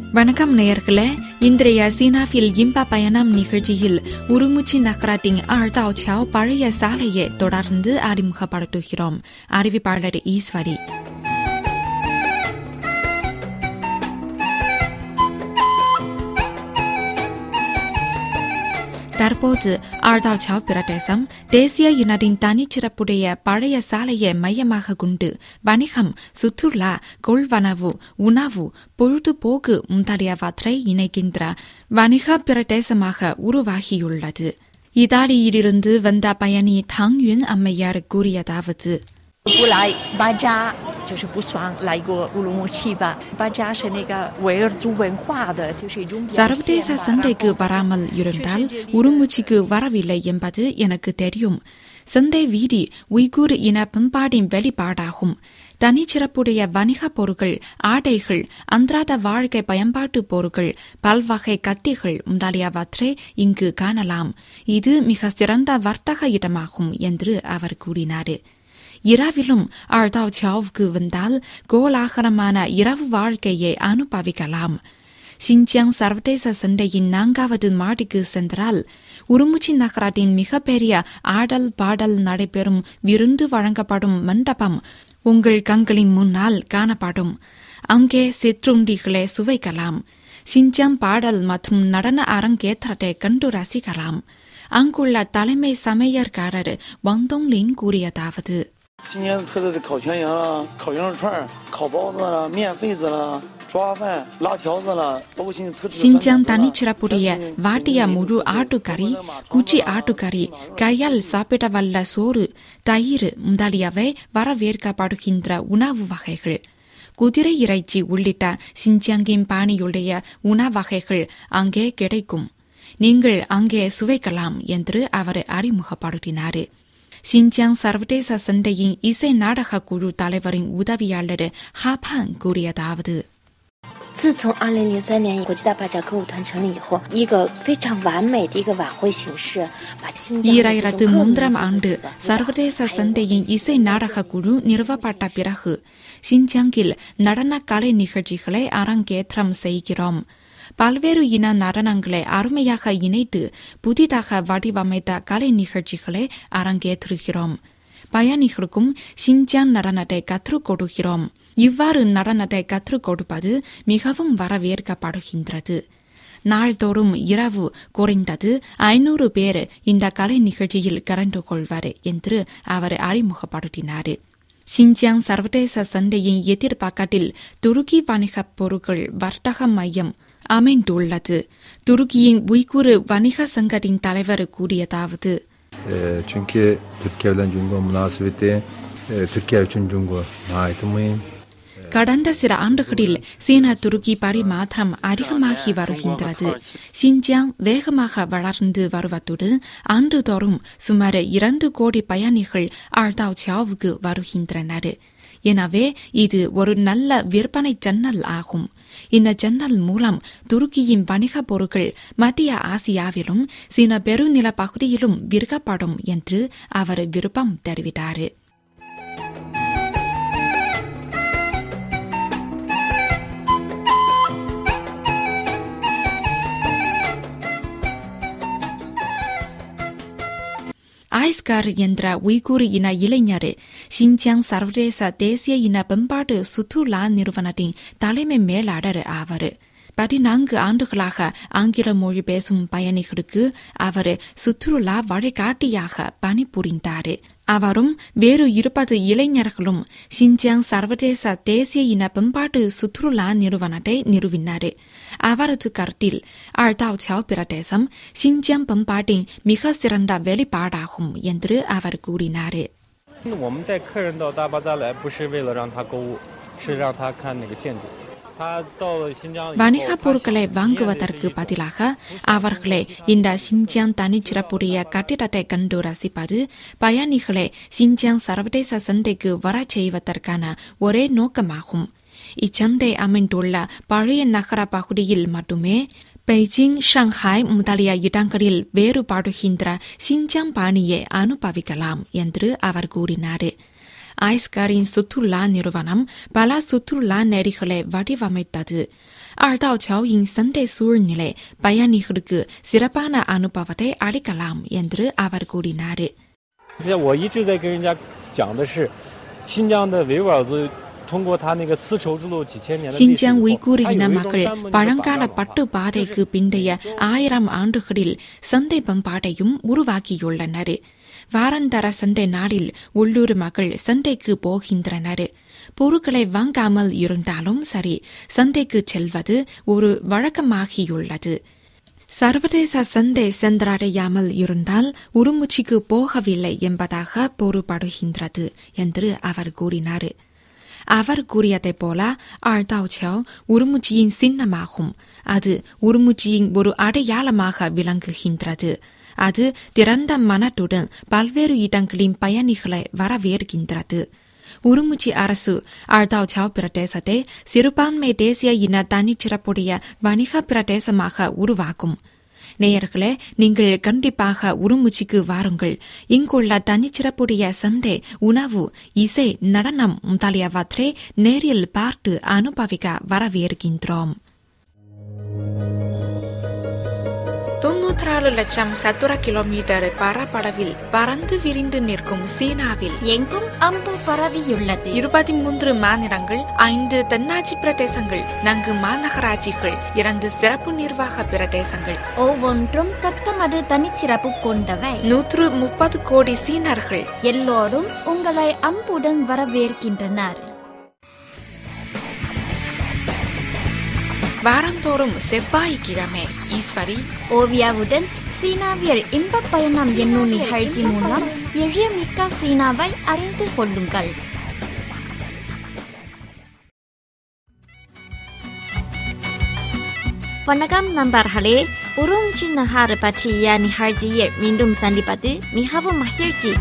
வணக்கம் நேயர்களே இன்றைய சீனாவில் இன்ப பயணம் நிகழ்ச்சியில் உருமுச்சி நகரத்தின் ஆழ்தாவ் பழைய சாலையை தொடர்ந்து அறிமுகப்படுத்துகிறோம் அறிவிப்பாளர் ஈஸ்வரி தற்போது ஆழ்தாவ் பிரதேசம் தேசிய இனத்தின் தனிச்சிறப்புடைய பழைய சாலையை மையமாக கொண்டு வணிகம் சுற்றுலா கொள்வனவு உணவு பொழுதுபோக்கு முதலியவற்றை இணைக்கின்ற வணிக பிரதேசமாக உருவாகியுள்ளது இத்தாலியிலிருந்து வந்த பயணி தாங்யுன் அம்மையார் கூறியதாவது 不来巴扎就是不爽，来过乌鲁木齐吧。巴扎是那个维吾尔族文化的，就是一种表现 சர்வதேச 吧 சந்தைக்கு 然后 வராமல் இருந்தால் உருமுச்சிக்கு வரவில்லை என்பது எனக்கு தெரியும் சந்தை வீதி உய்கூர் இன பண்பாடின் வெளிப்பாடாகும் தனிச்சிறப்புடைய வணிகப் பொருட்கள் ஆடைகள் அன்றாட வாழ்க்கை பயன்பாட்டு பொருட்கள் பல்வகை கத்திகள் முதலியவற்றை இங்கு காணலாம் இது மிக சிறந்த வர்த்தக இடமாகும் என்று அவர் கூறினார் இரவிலும் ஆழ்தாவ் சாவுக்கு வந்தால் கோலாகலமான இரவு வாழ்க்கையை அனுபவிக்கலாம் சின்ஜியாங் சர்வதேச சண்டையின் நான்காவது மாடிக்கு சென்றால் உருமுச்சி நகரத்தின் மிகப்பெரிய ஆடல் பாடல் நடைபெறும் விருந்து வழங்கப்படும் மண்டபம் உங்கள் கண்களின் முன்னால் காணப்படும் அங்கே சிற்றுண்டிகளை சுவைக்கலாம் சின்ஜியாங் பாடல் மற்றும் நடன அரங்கேற்றத்தை கண்டு ரசிக்கலாம் அங்குள்ள தலைமை சமையற்காரர் வந்தோங்லின் கூறியதாவது 今年特色的烤全羊啦、烤羊肉串儿、烤包子啦、面肺子啦、抓饭、拉条子啦，包括今年特制的 சின்ஜாங் 酸菜 தனிச்சிறப்புடைய 丝啦 வாட்டிய முழு ஆட்டுக்கறி குச்சி ஆட்டுக்கறி கையால் சாப்பிட வல்ல சோறு தயிர் முதலியவை வரவேற்கப்படுகின்ற உணவு வகைகள் குதிரை இறைச்சி உள்ளிட்ட சின்ஜாங்கின் பாணியுடைய உணவகைகள் அங்கே கிடைக்கும் நீங்கள் அங்கே சுவைக்கலாம் என்று அவர் அறிமுகப்படுத்தினார் சின்ஜாங் சர்வதேச சண்டையின் இசை நாடக குழு தலைவரின் உதவியாளர் ஹாபான் கூறியதாவது 自从二零零三年国际大巴扎歌舞团成立以后，一个非常完美的一个晚会形式，把新疆的这 ஈராயிரத்து 种各民 மூன்றாம் 族 ஆண்டு 的这个 சர்வதேச 还有 சண்டையின் இசை நாடக குழு நிறுவப்பட்ட பிறகு சின்ஜாங்கில் நடன கலை நிகழ்ச்சிகளை அரங்கேற்றம் செய்கிறோம் பல்வேறு இன நடனங்களை அருமையாக இணைத்து புதிதாக வடிவமைத்த கலை நிகழ்ச்சிகளை அரங்கேற்றுகிறோம் பயணிகளுக்கும் சின்ஜாங் நடனத்தை கற்றுக் கொடுக்கிறோம் இவ்வாறு நடனத்தை கற்றுக் கொடுப்பது மிகவும் வரவேற்கப்படுகின்றது நாள்தோறும் இரவு குறைந்தது ஐநூறு பேர் இந்த கலை நிகழ்ச்சியில் கலந்து கொள்வர் என்று அவர் அறிமுகப்படுத்தினார் சின்ஜியாங் சர்வதேச சந்தையின் எதிர்பக்கத்தில் துருக்கி வணிகப் பொருட்கள் வர்த்தக மையம் அமைந்துள்ளது துருக்கியின் உய்குர் வணிக சங்கத்தின் தலைவர் கூறியதாவது Ee, çünkü Türkiye ile Cumhur münasebeti e, Türkiye için Cumhur nihayet mühim. கடந்த சில ஆண்டுகளில் சீனா துருக்கி பரிமாற்றம் அதிகமாகி வருகின்றது சின்ஜியாங் வேகமாக வளர்ந்து வருவதுடன் ஆண்டுதோறும் சுமார் இரண்டு கோடி பயணிகள் ஆழ்தாவ் சாவுக்கு வருகின்றனர் எனவே இது ஒரு நல்ல விற்பனை ஜன்னல் ஆகும் இந்த ஜன்னல் மூலம் துருக்கியின் வணிகப் பொருட்கள் மத்திய ஆசியாவிலும் சீன பெருநில பகுதியிலும் விற்கப்படும் என்று அவர் விருப்பம் தெரிவித்தார் ஐஸ்கார் என்ற உய்கூர் இன இளைஞர் சின்ஜியாங் சர்வதேச தேசிய இன பண்பாட்டு சுற்றுலா நிறுவனத்தின் தலைமை மேலாளர் ஆவர் பதினான்கு ஆண்டுகளாக ஆங்கில மொழி பேசும் பயணிகளுக்கு அவர் சுற்றுலா வழிகாட்டியாக பணிபுரிந்தார் அவரும் வேறு இருபது இளைஞர்களும் சின்ஜியாங் சர்வதேச தேசிய இன பண்பாட்டு சுற்றுலா நிறுவனத்தை நிறுவினார் அவரது கருத்தில் ஆழ்தாவ் சாவ் பிரதேசம் சின்ஜியாங் பண்பாட்டின் மிக சிறந்த வெளிப்பாடாகும் என்று அவர் கூறினார் 我们带客人到大巴扎来，不是为了让他购物，是让他看那个建筑。他到了新疆以后， வணிகப் பொருட்களை 他想体验的是 வாங்குவதற்கு 一种 பதிலாக அவர்களை இந்த சின்ஜியாங் தனிச்சிறப்புடைய கட்டிடத்தை கண்டு ரசிப்பது பயணிகளை சின்ஜியாங் சர்வதேச சந்தைக்கு வரச் செய்வதற்கான ஒரே நோக்கமாகும் இச்சந்தை அமைந்துள்ள பழைய நகர பகுதியில் மட்டுமே பெய்ஜிங் ஷாங்காய் முதலிய இடங்களில் வேறுபாடுகின்ற சின்ஜாங் பாணியை அனுபவிக்கலாம் என்று அவர் கூறினார் ஐஸ்காரின் சுற்றுலா நிறுவனம் பல சுற்றுலா நெறிகளை வடிவமைத்தது ஆழ்தாச்சாவின் சந்தை சூழ்நிலை பயணிகளுக்கு சிறப்பான அனுபவத்தை அளிக்கலாம் என்று அவர் கூறினார் 现在我一直在跟人家讲的是，新疆的维吾尔族通过他那个丝绸之路几千年的历史以后 சின்ஜாங் உய்கூர் 它有 இன 一种 மக்கள் 专门的 பழங்கால 法律 பட்டு பாதைக்கு பிந்தைய ஆயிரம் ஆண்டுகளில் சந்தை பண்பாட்டையும் உருவாக்கியுள்ளனர் வாராந்தர சந்தை நாளில் உள்ளூர் மக்கள் சந்தைக்கு போகின்றனர் பொருட்களை வாங்காமல் இருந்தாலும் சரி சந்தைக்கு செல்வது ஒரு வழக்கமாகியுள்ளது சர்வதேச சந்தை சென்றடையாமல் இருந்தால் உருமுச்சிக்கு போகவில்லை என்பதாக பொறுப்படுகின்றது என்று அவர் கூறினார் அவர் கூறியதைப் போல ஆழ்தாவ்சியோ உருமுச்சியின் சின்னமாகும் அது உருமுச்சியின் ஒரு அடையாளமாக விளங்குகின்றது அது திறந்த மனத்துடன் பல்வேறு இடங்களின் பயணிகளை வரவேற்கின்றது உருமுச்சி அரசு ஆழ்தாவ்சாவ் பிரதேசத்தை சிறுபான்மை தேசிய இன தனிச்சிறப்புடைய வணிக பிரதேசமாக உருவாக்கும் நேயர்களே நீங்கள் கண்டிப்பாக உருமுச்சிக்கு வாருங்கள் இங்குள்ள தனிச்சிறப்புடைய சண்டை உணவு இசை நடனம் முதலியவற்றை நேரில் பார்த்து அனுபவிக்க வரவேற்கின்றோம் தொன்னூற்றாறு லட்சம் சதுர கிலோமீட்டர் பரப்பளவில் பறந்து விரிந்து நிற்கும் சீனாவில் எங்கும் அம்பு பரவியுள்ளது இருபத்தி மூன்று மாநிலங்கள் ஐந்து தென்னாட்சி பிரதேசங்கள் நான்கு மாநகராட்சிகள் இரண்டு சிறப்பு நிர்வாக பிரதேசங்கள் ஒவ்வொன்றும் தத்தமது தனிச்சிறப்பு கொண்டவை நூற்று முப்பது கோடி சீனர்கள் எல்லோரும் உங்களை அம்புடன் வரவேற்கின்றனர் வாரந்தோறும் செவ்வாய்க்கிழமை ஈஸ்வரி ஓவியாவுடன் சீனாவில் இன்ப பயணம் என்னும் நிகழ்ச்சி மூலம் எளியமிக்க சீனாவை அறிந்து கொள்ளுங்கள் வணக்கம் நண்பர்களே உரும்ச்சி நகர் பற்றிய நிகழ்ச்சியில் மீண்டும் சந்திப்பது மிகவும் மகிழ்ச்சி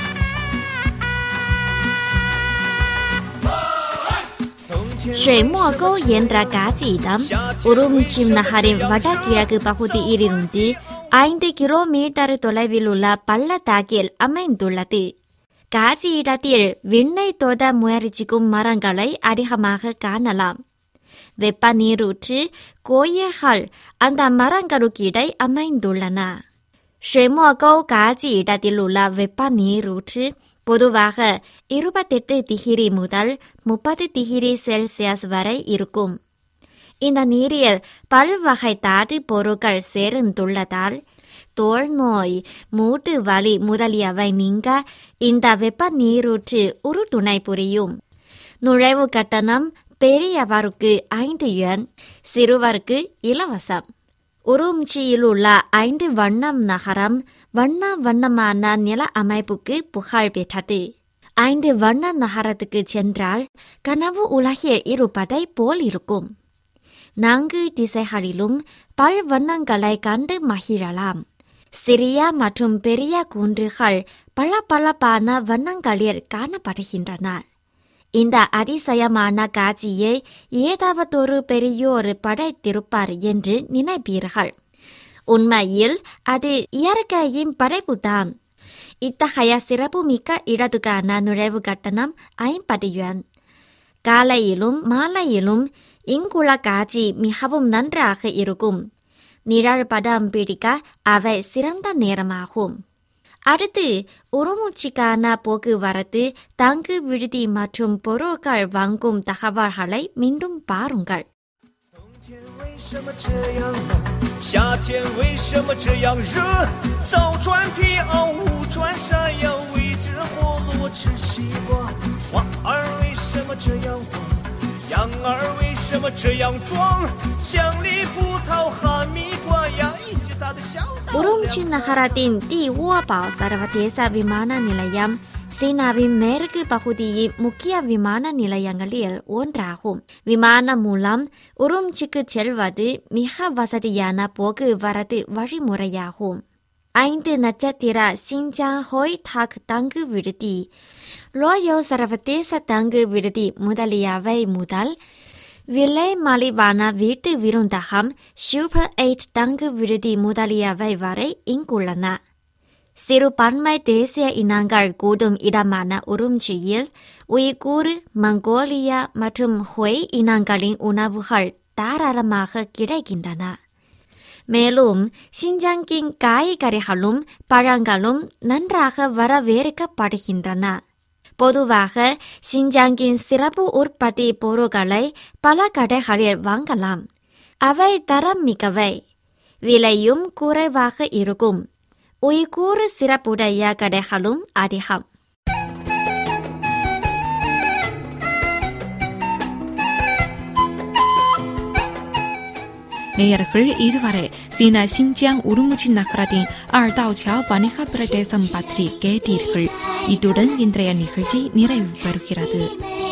ஷெமோகோ என்ற காட்சியிடம் உரும்ச்சிம் நகரின் வடகிழக்கு பகுதியிலிருந்து ஐந்து கிலோமீட்டர் தொலைவில் உள்ள பள்ளத்தாக்கில் அமைந்துள்ளது காட்சியிடத்தில் விண்ணை தொட முயற்சிக்கும் மரங்களை அதிகமாக காணலாம் வெப்ப நீரூற்று கோயில்கள் அந்த மரங்களுக்கிடை அமைந்துள்ளன ஷெமோகோ காட்சி இடத்தில் உள்ள வெப்ப நீரூற்று பொதுவாக இருபத்தெட்டு டிகிரி முதல் முப்பது டிகிரி செல்சியஸ் வரை இருக்கும் இந்த நீரில் பல்வகை தாது பொருட்கள் சேர்ந்துள்ளதால் தோல் நோய் மூட்டு வலி முதலியவை நீங்க இந்த வெப்ப நீரூற்று ஒரு துணை புரியும் நுழைவு கட்டணம் பெரியவருக்கு ஐந்து யுவான் சிறுவருக்கு இலவசம் உரும்ச்சியில் உள்ள ஐந்து வண்ணம் நகரம் வண்ண வண்ணமான நில அமைப்புக்கு புகழ் பெற்றது ஐந்து வண்ண நகரத்துக்கு சென்றால் கனவு உலகில் இருப்பதை போல் இருக்கும் நான்கு திசைகளிலும் பல் வண்ணங்களை கண்டு மகிழலாம் சிறிய மற்றும் பெரிய குன்றுகள் பல பளபளப்பான வண்ணங்களில் காணப்படுகின்றன இந்த அதிசயமான காட்சியை ஏதாவதொரு பெரியோர் படைத்திருப்பார் என்று நினைப்பீர்கள் உண்மையில் அது இயற்கையின் படைப்புதான் இத்தகைய சிறப்புமிக்க இடத்துக்கான நுழைவு கட்டணம் ஐம்பது யுவான் காலையிலும் மாலையிலும் இங்குள்ள காட்சி மிகவும் நன்றாக இருக்கும் நிழல் படம் பிடிக்க அவை சிறந்த நேரமாகும் அடுத்து உருமூச்சிக்கான போக்குவரத்து தங்கு விடுதி மற்றும் பொருட்கள் வாங்கும் தகவல்களை மீண்டும் பாருங்கள் 为什么这样冷？夏天为什么这样热？早穿皮袄，午穿山羊，喂只火炉吃西瓜。花儿为什么这样黄？羊儿为什么这样壮？香梨、葡萄、哈密瓜呀，一只撒的小稻 உரும்ச்சி நகரத்தின் தி ஊபா சர்வதேச விமான நிலையம் சீனாவின் மேற்கு பகுதியின் முக்கிய விமான நிலையங்களில் ஒன்றாகும் விமானம் மூலம் உரும்ச்சிக்கு செல்வது மிக வசதியான போக்குவரத்து வழிமுறையாகும் ஐந்து நட்சத்திர சிஞ்சாங் ஹோய் தாக் தங்கு விடுதி லோயோ சர்வதேச தங்கு விடுதி முதலியவை முதல் விலை மலிவான வீட்டு விருந்தகம் சூப்பர் எயிட் தங்கு விடுதி முதலியவை வரை இங்குள்ளன சிறுபான்மை தேசிய இனங்கள் கூடும் இடமான உரும்ச்சியில் உய்கூர் மங்கோலியா மற்றும் ஹொய் இனங்களின் உணவுகள் தாராளமாக கிடைக்கின்றன மேலும் சிஞ்சாங்கின் காய்கறிகளும் பழங்களும் நன்றாக வரவேற்கப்படுகின்றன பொதுவாக சிஞ்சாங்கின் சிறப்பு உற்பத்தி பொருட்களை பல கடைகளில் வாங்கலாம் அவை தரம் மிக்கவை விலையும் குறைவாக இருக்கும் உய்கூர் சிறப்புடைய கடைகளும் அதிகம் நேயர்கள் இதுவரை சீனா சிஞ்சியாங் உருமுச்சி நகரத்தின் ஆழ்தாவ்சியா வணிக பிரதேசம் பற்றி கேட்டீர்கள் இத்துடன் இன்றைய நிகழ்ச்சி நிறைவு பெறுகிறது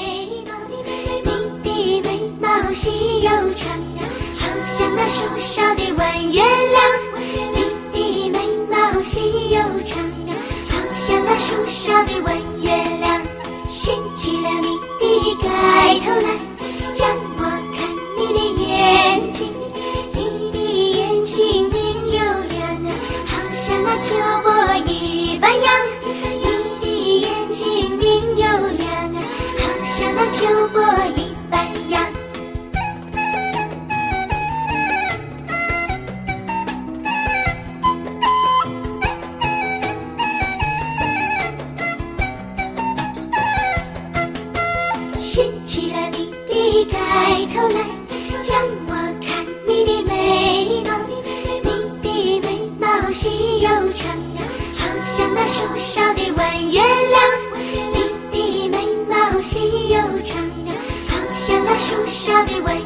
你的眉毛细又长，好像那树梢的弯月亮。你的眉毛细又长，好像那树梢的弯月亮。掀起了你的盖头来，让我看你的眼睛，你的眼睛明又亮啊，好像那秋波一般样。你的眼睛明又亮啊，好像那秋波一般样。掀起了你的盖头来，让我看你的眉毛，你的眉毛细又长啊，好像那树梢的弯月亮。你的眉毛细又长啊，好像那树梢的弯